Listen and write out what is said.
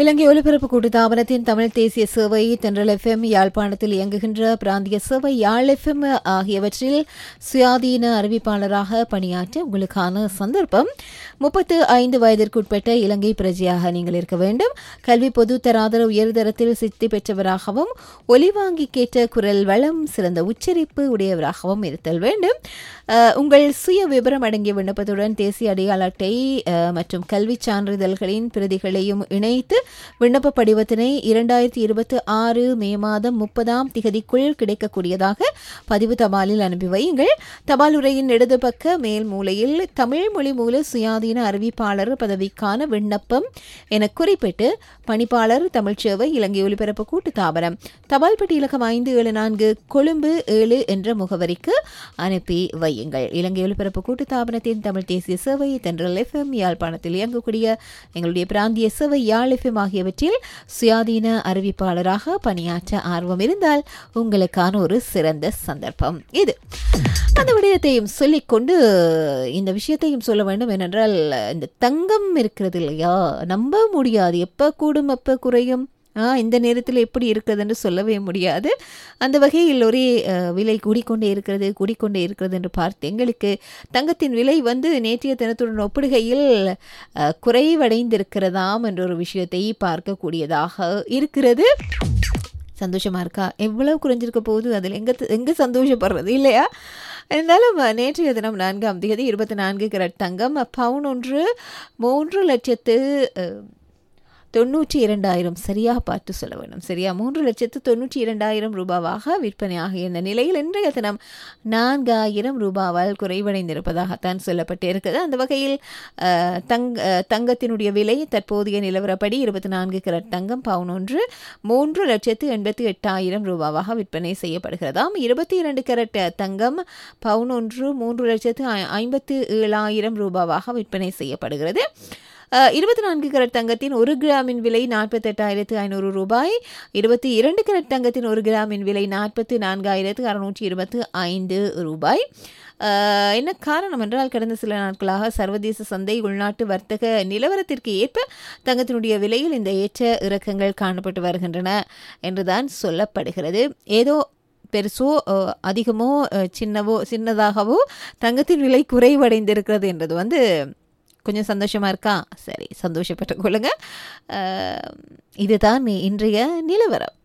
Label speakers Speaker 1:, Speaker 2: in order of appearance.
Speaker 1: இலங்கை ஒலிபரப்பு கூட்டுத்தாபனத்தின் தமிழ் தேசிய சேவை தென்றல் எஃப்எம் யாழ்ப்பாணத்தில் இயங்குகின்ற பிராந்திய சேவை யாழ் எஃப்எம் ஆகியவற்றில் சுயாதீன அறிவிப்பாளராக பணியாற்ற உங்களுக்கான சந்தர்ப்பம் முப்பத்து ஐந்து வயதிற்குட்பட்ட இலங்கை பிரஜையாக நீங்கள் இருக்க வேண்டும் கல்வி பொது தராதர உயர்தரத்தில் சித்தி பெற்றவராகவும் ஒலிவாங்கி கேட்ட குரல் வளம் சிறந்த உச்சரிப்பு உடையவராகவும் இருத்தல் வேண்டும் அஹ், உங்கள் சுய விவரம் அடங்கிய விண்ணப்பத்துடன் தேசிய அடையாள அட்டை அஹ், மற்றும் கல்வி சான்றிதழ்களின் பிரதிகளையும் இணைத்து விண்ணப்ப படிவத்தினை இரண்டாயிரத்தி இருபத்தி ஆறு மே மாதம் முப்பதாம் திகதிக்குள் கிடைக்கக்கூடியதாக பதிவு தபாலில் அனுப்பி வையுங்கள் தபால் உரையின் இடது பக்க மேல் மூலையில் தமிழ் மொழி மூல சுயாதீன அறிவிப்பாளர் பதவிக்கான விண்ணப்பம் என குறிப்பிட்டு பணிப்பாளர் தமிழ்ச்சேவை இலங்கை ஒலிபரப்பு கூட்டு தாபனம் தபால் பெட்டி இலக்கம் ஐந்து ஏழு நான்கு கொழும்பு ஏழு என்ற முகவரிக்கு அனுப்பி வையுங்கள் இலங்கை ஒலிபரப்பு கூட்டு தாபனத்தின் தமிழ் தேசிய சேவை தென்றல் எஃப்எம் யாழ்ப்பாணத்தில் இயங்கக்கூடிய எங்களுடைய பிராந்திய சேவை யாழ் எஃப்எம் ஆகியவற்றில் சுயாதீன அறிவிப்பாளராக பணியாற்ற ஆர்வம் இருந்தால் உங்களுக்கான ஒரு சிறந்த சந்தர்ப்பம் இது அந்த விடயத்தையும் சொல்லிக்கொண்டு இந்த விஷயத்தையும் சொல்ல வேண்டும் ஏனென்றால் இந்த தங்கம் இருக்கிறது இல்லையா நம்ப முடியாது எப்போ கூடும் எப்போ குறையும் ஆ, இந்த நேரத்தில் எப்படி இருக்கிறதுன்னு சொல்லவே முடியாது அந்த வகையில் ஒரே அஹ், விலை கூடிக்கொண்டே இருக்கிறது கூடிக்கொண்டே இருக்கிறது என்று பார்த்து எங்களுக்கு தங்கத்தின் விலை வந்து நேற்றைய தினத்துடன் ஒப்பிடுகையில் அஹ், குறைவடைந்திருக்கிறதாம் என்ற ஒரு விஷயத்தை பார்க்கக்கூடியதாக இருக்கிறது சந்தோஷமா இருக்கா எவ்வளவு குறைஞ்சிருக்க போகுது அதில் எங்க எங்க சந்தோஷப்படுறது இல்லையா இருந்தாலும் அஹ், நேற்றைய தினம் நான்காம் தேதி இருபத்தி நான்கு கிரட் தங்கம் பவுன் ஒன்று மூன்று லட்சத்து அஹ், தொண்ணூற்றி இரண்டாயிரம் சரியாக பார்த்து சொல்ல வேண்டும் சரியா மூன்று லட்சத்து தொண்ணூற்றி இரண்டாயிரம் ரூபாவாக விற்பனையாக இருந்த நிலையில் இன்றைய தினம் நான்காயிரம் ரூபாவால் குறைவடைந்திருப்பதாகத்தான் சொல்லப்பட்டிருக்கிறது அந்த வகையில் அஹ், தங் அஹ், தங்கத்தினுடைய விலை தற்போதைய நிலவரப்படி இருபத்தி நான்கு கிரட் தங்கம் பவுன் ஒன்று மூன்று லட்சத்து எண்பத்தி எட்டாயிரம் ரூபாவாக விற்பனை செய்யப்படுகிறதாம் இருபத்தி இரண்டு கரட் தங்கம் பவுன் ஒன்று மூன்று லட்சத்து ஐ- ஐம்பத்து ஏழாயிரம் ரூபாவாக விற்பனை செய்யப்படுகிறது அஹ், இருபத்தி நான்கு கரட் தங்கத்தின் ஒரு கிராமின் விலை நாற்பத்தெட்டாயிரத்து ஐநூறு ரூபாய் இருபத்தி இரண்டு கரட் தங்கத்தின் ஒரு கிராமின் விலை நாற்பத்து நான்காயிரத்து அறுநூற்றி இருபத்து ஐந்து ரூபாய் அஹ், என்ன காரணம் என்றால் கடந்த சில நாட்களாக சர்வதேச சந்தை உள்நாட்டு வர்த்தக நிலவரத்திற்கு ஏற்ப தங்கத்தினுடைய விலையில் இந்த ஏற்ற இறக்கங்கள் காணப்பட்டு வருகின்றன என்றுதான் சொல்லப்படுகிறது ஏதோ பெருசோ அஹ், அதிகமோ அஹ், சின்னவோ சின்னதாகவோ தங்கத்தின் விலை குறைவடைந்திருக்கிறது என்றது வந்து கொஞ்சம் சந்தோஷமா இருக்கா சரி சந்தோஷப்பட்டு கொள்ளுங்க அஹ், இதுதான் இன்றைய நிலவரம்